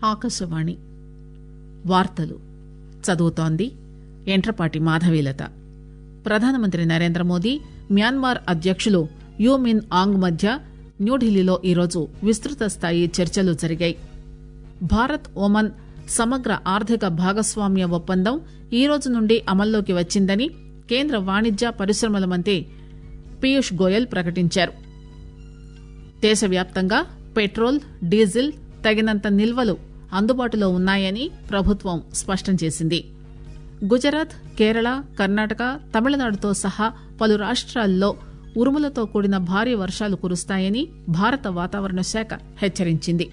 ఆకాశవాణి వార్తలు చదువుతోంది ఎంట్రపాటి మాధవీలత ప్రధానమంత్రి నరేంద్ర మోదీ మ్యాన్మార్ అధ్యకులు యూ మిన్ ఆంగ్ మధ్య న్యూఢిల్లీలో ఈరోజు విస్తృత స్థాయి చర్చలు జరిగాయి భారత్ ఒమన్ సమగ్ర ఆర్థిక భాగస్వామ్య ఒప్పందం ఈ రోజు నుండి అమల్లోకి వచ్చిందని కేంద్ర వాణిజ్య పరిశ్రమల మంత్రి పీయూష్ గోయల్ ప్రకటించారు దేశవ్యాప్తంగా పెట్రోల్ డీజిల్ తగినంత నిల్వలు అందుబాటులో ఉన్నాయని ప్రభుత్వం స్పష్టం చేసింది గుజరాత్ కేరళ కర్ణాటక తమిళనాడుతో సహా పలు రాష్ట్రాల్లో ఉరుములతో కూడిన భారీ వర్షాలు కురుస్తాయని భారత వాతావరణ శాఖ హెచ్చరించింది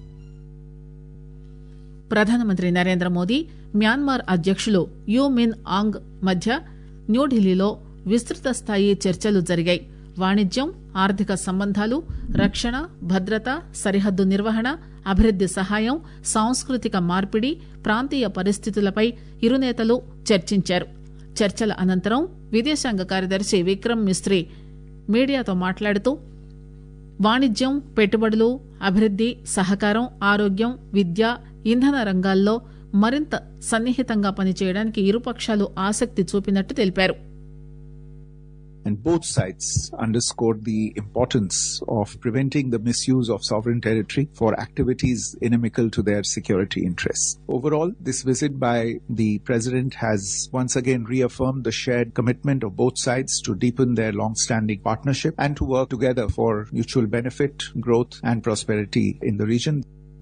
ప్రధానమంత్రి నరేంద్ర మోదీ మ్యాన్మార్ అధ్యకులు యూ మిన్ ఆంగ్ మధ్య న్యూఢిల్లీలో విస్తృత స్థాయి చర్చలు జరిగాయి వాణిజ్యం ఆర్థిక సంబంధాలు రక్షణ భద్రత సరిహద్దు నిర్వహణ అభివృద్ది సహాయం సాంస్కృతిక మార్పిడి ప్రాంతీయ పరిస్థితులపై ఇరు నేతలు చర్చించారు చర్చల అనంతరం విదేశాంగ కార్యదర్శి విక్రమ్ మిస్త్రీ మీడియాతో మాట్లాడుతూ వాణిజ్యం పెట్టుబడులు అభివృద్ది సహకారం ఆరోగ్యం విద్య ఇంధన రంగాల్లో మరింత సన్నిహితంగా పనిచేయడానికి ఇరుపక్షాలు ఆసక్తి చూపినట్టు తెలిపారు and both sides underscored the importance of preventing the misuse of sovereign territory for activities inimical to their security interests. Overall, this visit by the President has once again reaffirmed the shared commitment of both sides to deepen their long-standing partnership and to work together for mutual benefit, growth and prosperity in the region.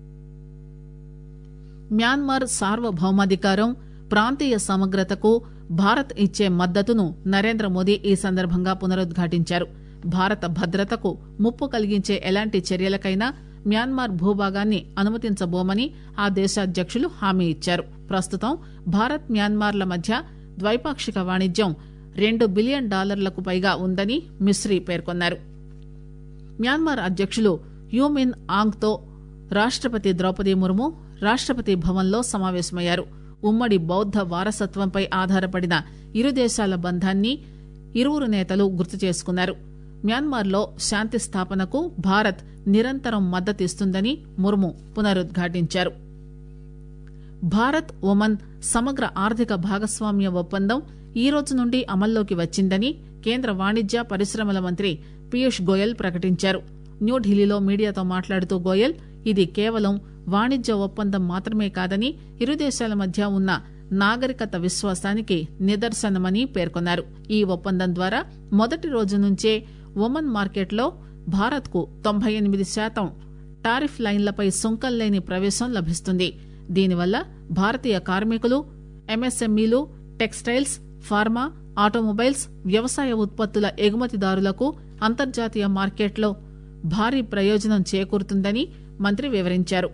Myanmar సార్వభౌమాధికారం ప్రాంతీయ సమగ్రతకు భారత్ ఇచ్చే మద్దతును నరేంద్ర మోదీ ఈ సందర్భంగా పునరుద్ఘాటించారు భారత భద్రతకు ముప్పు కలిగించే ఎలాంటి చర్యలకైనా మ్యాన్మార్ భూభాగాన్ని అనుమతించబోమని ఆ దేశ అధ్యకులు హామీ ఇచ్చారు ప్రస్తుతం భారత్ మ్యాన్మార్ల మధ్య ద్వైపాక్షిక వాణిజ్యం రెండు బిలియన్ డాలర్లకు పైగా ఉందని మిస్రీ పేర్కొన్నారు మ్యాన్మార్ అధ్యకులు యూమిన్ ఆంగ్ తో రాష్టపతి ద్రౌపది ముర్ము రాష్టపతి భవన్లో సమావేశమయ్యారు ఉమ్మడి బౌద్ద వారసత్వంపై ఆధారపడిన ఇరు దేశాల బంధాన్ని ఇరువురు నేతలు గుర్తు చేసుకున్నారు మ్యాన్మార్లో శాంతి స్థాపనకు భారత్ నిరంతరం మద్దతిస్తుందని ముర్ము పునరుద్ఘాటించారు భారత్ ఒమన్ సమగ్ర ఆర్థిక భాగస్వామ్య ఒప్పందం ఈ రోజు నుండి అమల్లోకి వచ్చిందని కేంద్ర వాణిజ్య పరిశ్రమల మంత్రి పీయూష్ గోయల్ ప్రకటించారు న్యూఢిల్లీలో మీడియాతో మాట్లాడుతూ గోయల్ ఇది కేవలం వాణిజ్య ఒప్పందం మాత్రమే కాదని ఇరు దేశాల మధ్య ఉన్న నాగరికత విశ్వాసానికి నిదర్శనమని పేర్కొన్నారు ఈ ఒప్పందం ద్వారా మొదటి రోజు నుంచే ఒమన్ మార్కెట్లో భారత్ కు తొంభై ఎనిమిది శాతం టారిఫ్ లైన్లపై సుంకం లేని ప్రవేశం లభిస్తుంది దీనివల్ల భారతీయ కార్మికులు ఎంఎస్ఎంఈలు టెక్స్టైల్స్ ఫార్మా ఆటోమొబైల్స్ వ్యవసాయ ఉత్పత్తుల ఎగుమతిదారులకు అంతర్జాతీయ మార్కెట్లో భారీ ప్రయోజనం చేకూరుతుందని మంత్రి వివరించారు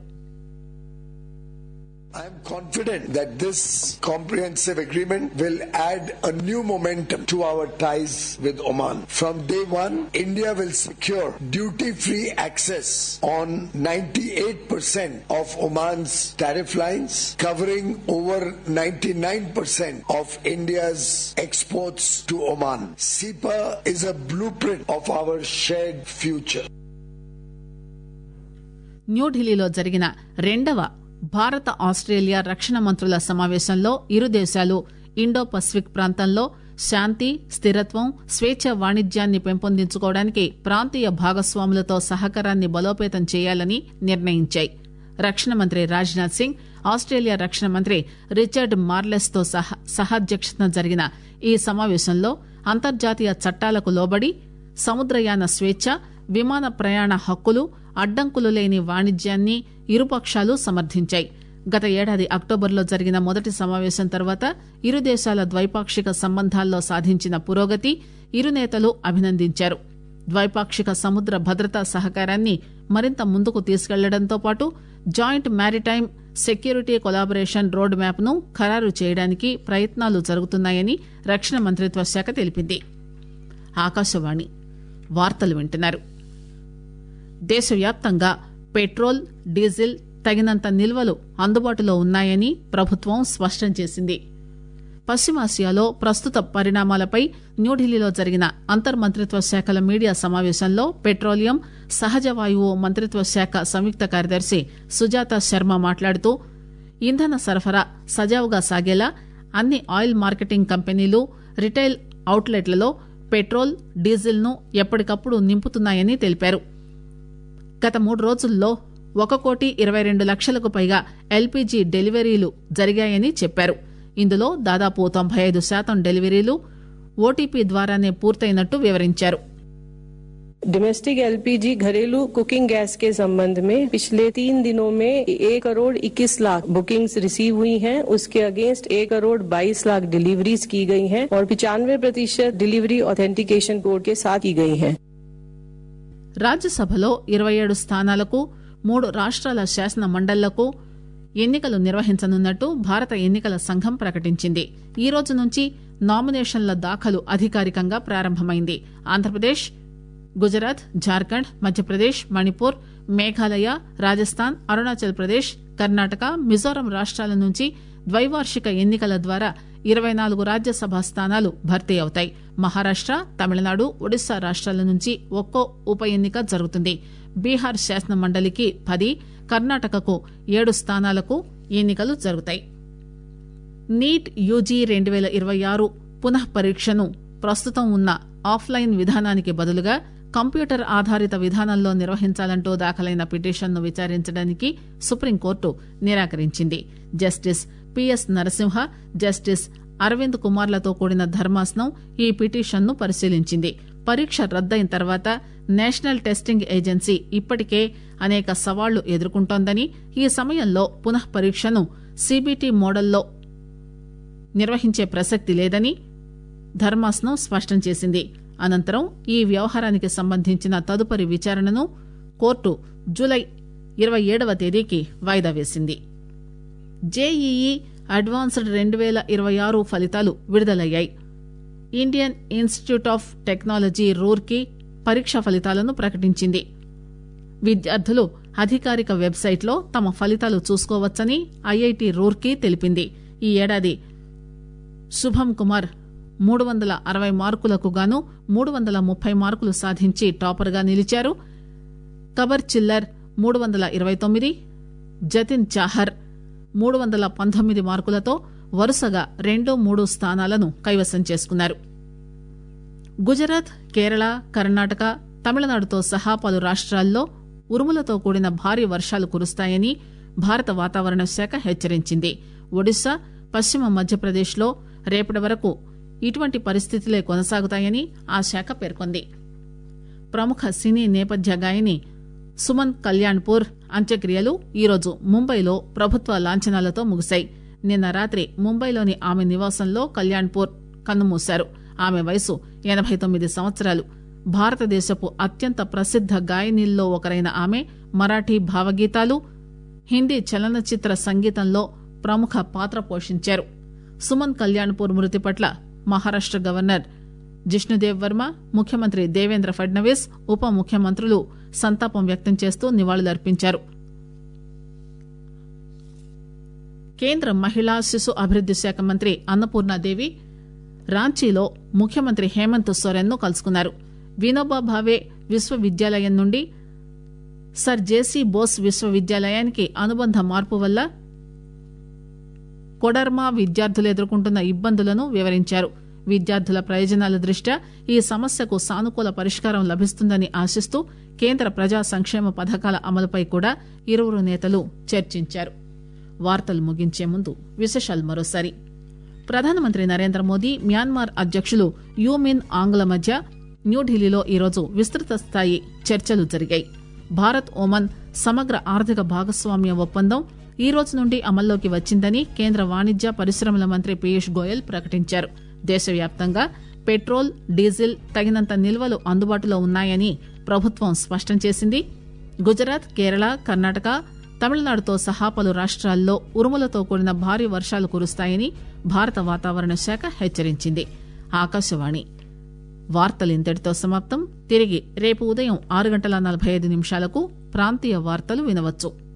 I am confident that this comprehensive agreement will add a new momentum to our ties with Oman. From day one, India will secure duty free access on 98% of Oman's tariff lines, covering over 99% of India's exports to Oman. SEPA is a blueprint of our shared future. న్యూఢిల్లీలో జరిగిన రెండవ భారత Australia రక్షణ మంత్రుల సమావేశంలో ఇరు దేశాలు Indo Pacific ప్రాంతంలో శాంతి స్థిరత్వం స్వేచ్ఛ వాణిజ్యాన్ని పెంపొందించుకోవడానికి ప్రాంతీయ భాగస్వాములతో సహకారాన్ని బలోపేతం చేయాలని నిర్ణయించాయి రక్షణ మంత్రి రాజ్నాథ్ సింగ్ ఆస్ట్రేలియా రక్షణ మంత్రి రిచర్డ్ మార్లెస్ తో సహాధ్యక్షతన జరిగిన ఈ సమావేశంలో అంతర్జాతీయ చట్టాలకు లోబడి సముద్రయాన స్వేచ్ఛ విమాన ప్రయాణ హక్కులు అడ్డంకులు లేని వాణిజ్యాన్ని ఇరుపక్షాలు సమర్థించాయి గత ఏడాది అక్టోబర్లో జరిగిన మొదటి సమావేశం తర్వాత ఇరు దేశాల ద్వైపాక్షిక సంబంధాల్లో సాధించిన పురోగతి ఇరు నేతలు అభినందించారు ద్వైపాక్షిక సముద్ర భద్రతా సహకారాన్ని మరింత ముందుకు తీసుకెళ్లడంతో పాటు joint maritime security collaboration road map ను ఖరారు చేయడానికి ప్రయత్నాలు జరుగుతున్నాయని రక్షణ మంత్రిత్వ శాఖ తెలిపింది ఆకాశవాణి వార్తలు వింటున్నారు దేశవ్యాప్తంగా పెట్రోల్ డీజిల్ తగినంత నిల్వలు అందుబాటులో ఉన్నాయని ప్రభుత్వం స్పష్టం చేసింది పశ్చిమాసియాలో ప్రస్తుత పరిణామాలపై న్యూఢిల్లీలో జరిగిన అంతర్మంత్రిత్వ శాఖల మీడియా సమావేశంలో పెట్రోలియం సహజ వాయువు మంత్రిత్వ శాఖ సంయుక్త కార్యదర్శి సుజాత శర్మ మాట్లాడుతూ ఇంధన సరఫరా సజావుగా సాగేలా అన్ని ఆయిల్ మార్కెటింగ్ కంపెనీలు రిటైల్ అవుట్లెట్లలో పెట్రోల్ డీజిల్ ను ఎప్పటికప్పుడు నింపుతున్నాయని తెలిపారు గత మూడు రోజుల్లో ఒక కోటి ఇరవై రెండు లక్షలకు పైగా ఎల్పీజీ డెలివరీలు జరిగాయని చెప్పారు ఇందులో దాదాపు తొంభై ఐదు శాతం డెలివరీలు ఓటీపీ ద్వారానే పూర్తయినట్టు వివరించారు डोमेस्टिक एलपीजी घरेलू कुकिंग गैस के संबंध में पिछले तीन दिनों में एक करोड़ इक्कीस लाख बुकिंग्स रिसीव हुई हैं उसके अगेंस्ट एक करोड़ बाईस लाख डिलीवरीज की गई हैं और पिचानवे प्रतिशत डिलीवरी ऑथेंटिकेशन कोड के साथ की गई हैं రాజ్యసభలో ఇరవై ఏడు స్థానాలకు మూడు రాష్ట్రాల శాసన మండళ్లకు ఎన్నికలు నిర్వహించనున్నట్టు భారత ఎన్నికల సంఘం ప్రకటించింది ఈ రోజు నుంచి నామినేషన్ల దాఖలు అధికారికంగా ప్రారంభమైంది ఆంధ్రప్రదేశ్ గుజరాత్ జార్ఖండ్ మధ్యప్రదేశ్ మణిపూర్ మేఘాలయ రాజస్థాన్ అరుణాచల్ ప్రదేశ్ కర్ణాటక మిజోరం రాష్ట్రాల నుంచి ద్వైవార్షిక ఎన్నికల ద్వారా ఇరవై నాలుగు రాజ్యసభ స్థానాలు భర్తీ అవుతాయి మహారాష్ట తమిళనాడు ఒడిశా రాష్ట్రాల నుంచి ఒక్కో ఉప ఎన్నిక జరుగుతుంది బీహార్ శాసన మండలికి పది కర్ణాటకకు ఏడు స్థానాలకు ఎన్నికలు జరుగుతాయి నీట్ యూజీ రెండు పేల ఇరవై ఆరు పునః పరీక్షను ప్రస్తుతం ఉన్న ఆఫ్లైన్ విధానానికి బదులుగా కంప్యూటర్ ఆధారిత విధానంలో నిర్వహించాలంటూ దాఖలైన పిటిషన్ను విచారించడానికి సుప్రీంకోర్టు నిరాకరించింది justice P S Narasimha justice Aravind కుమార్లతో కూడిన ధర్మాసనం ఈ పిటిషన్ను పరిశీలించింది పరీక్ష రద్దయిన తర్వాత నేషనల్ టెస్టింగ్ ఏజెన్సీ ఇప్పటికే అనేక సవాళ్లు ఎదుర్కొంటోందని ఈ సమయంలో పునః పరీక్షను సీబీటీ మోడల్లో నిర్వహించే ప్రసక్తి లేదని ధర్మాసనం స్పష్టం చేసింది అనంతరం ఈ వ్యవహారానికి సంబంధించిన తదుపరి విచారణను కోర్టు జూలై ఇరవై ఏడవ తేదీకి వాయిదా వేసింది జేఈఈ అడ్వాన్స్డ్ రెండు పేల ఇరవై ఆరు ఫలితాలు విడుదలయ్యాయి Indian institute of technology Roorkee పరీక్ష ఫలితాలను ప్రకటించింది విద్యార్థులు అధికారిక వెబ్సైట్లో తమ ఫలితాలు చూసుకోవచ్చని ఐఐటి రూర్కీ తెలిపింది ఈ ఏడాది శుభం కుమార్ మూడు వందల అరవై మార్కులకు గాను మూడు వందల ముప్పై మార్కులు సాధించి టాపర్గా నిలిచారు కబర్ చిల్లర్ మూడు వందల ఇరవై తొమ్మిది జతిన్ చాహర్ మూడు వందల పంతొమ్మిది మార్కులతో వరుసగా రెండు మూడు స్థానాలను కైవసం చేసుకున్నారు గుజరాత్ కేరళ కర్ణాటక తమిళనాడుతో సహా పలు రాష్ట్రాల్లో ఉరుములతో కూడిన భారీ వర్షాలు కురుస్తాయని భారత వాతావరణ శాఖ హెచ్చరించింది ఒడిశా పశ్చిమ మధ్యప్రదేశ్లో రేపటి వరకు ఇటువంటి పరిస్థితులే కొనసాగుతాయని ఆ శాఖ పేర్కొంది ప్రముఖ సినీ నేపథ్య గాయని సుమన్ కళ్యాణ్పూర్ అంత్యక్రియలు ఈరోజు ముంబైలో ప్రభుత్వ లాంఛనాలతో ముగిశాయి నిన్న రాత్రి ముంబైలోని ఆమె నివాసంలో కళ్యాణ్పూర్ కన్నుమూశారు ఆమె వయసు ఎనబై తొమ్మిది సంవత్సరాలు భారతదేశపు అత్యంత ప్రసిద్ద గాయనీల్లో ఒకరైన ఆమె మరాఠీ భావగీతాలు హిందీ చలనచిత్ర సంగీతంలో ప్రముఖ పాత్ర పోషించారు సుమన్ కళ్యాణ్పూర్ మృతి పట్ల మహారాష్ట గవర్నర్ జిష్ణుదేవ్ వర్మ ముఖ్యమంత్రి దేవేంద్ర ఫడ్నవీస్ ఉప ముఖ్యమంత్రులు సంతాపం వ్యక్తం చేస్తూ నివాళులర్పించారు కేంద్ర మహిళా శిశు అభివృద్ది శాఖ మంత్రి అన్నపూర్ణాదేవి రాంచీలో ముఖ్యమంత్రి హేమంత్ సోరెన్ ను కలుసుకున్నారు వినోబా భావే విశ్వవిద్యాలయం నుండి సర్ జేసీ బోస్ విశ్వవిద్యాలయానికి అనుబంధ మార్పు వల్ల కొడర్మా విద్యార్థులు ఎదుర్కొంటున్న ఇబ్బందులను వివరించారు విద్యార్థుల ప్రయోజనాల దృష్ట్యా ఈ సమస్యకు సానుకూల పరిష్కారం లభిస్తుందని ఆశిస్తూ కేంద్ర ప్రజా సంక్షేమ పథకాల అమలుపై కూడా ఇరువురు నేతలు చర్చించారు వార్తలు ముగించే ముందు విశేషాలు మరోసారి ప్రధానమంత్రి నరేంద్ర మోదీ మ్యాన్మార్ అధ్యక్షులు యూమిన్ ఆంగ్ల మధ్య న్యూఢిల్లీలో ఈరోజు విస్తృత స్థాయి చర్చలు జరిగాయి భారత్ ఒమన్ సమగ్ర ఆర్థిక భాగస్వామ్య ఒప్పందం ఈ రోజు నుండి అమల్లోకి వచ్చిందని కేంద్ర వాణిజ్య పరిశ్రమల మంత్రి పీయూష్ గోయల్ ప్రకటించారు దేశవ్యాప్తంగా పెట్రోల్ డీజిల్ తగినంత నిల్వలు అందుబాటులో ఉన్నాయని ప్రభుత్వం స్పష్టం చేసింది గుజరాత్ కేరళ కర్ణాటక తమిళనాడుతో సహా పలు రాష్ట్రాల్లో ఉరుములతో కూడిన భారీ వర్షాలు కురుస్తాయని భారత వాతావరణ శాఖ హెచ్చరించింది ఆకాశవాణి వార్తలు ఇంతటితో సమాప్తం తిరిగి రేపు ఉదయం ఆరు గంటల నలభై ఐదు నిమిషాలకు ప్రాంతీయ వార్తలు వినవచ్చు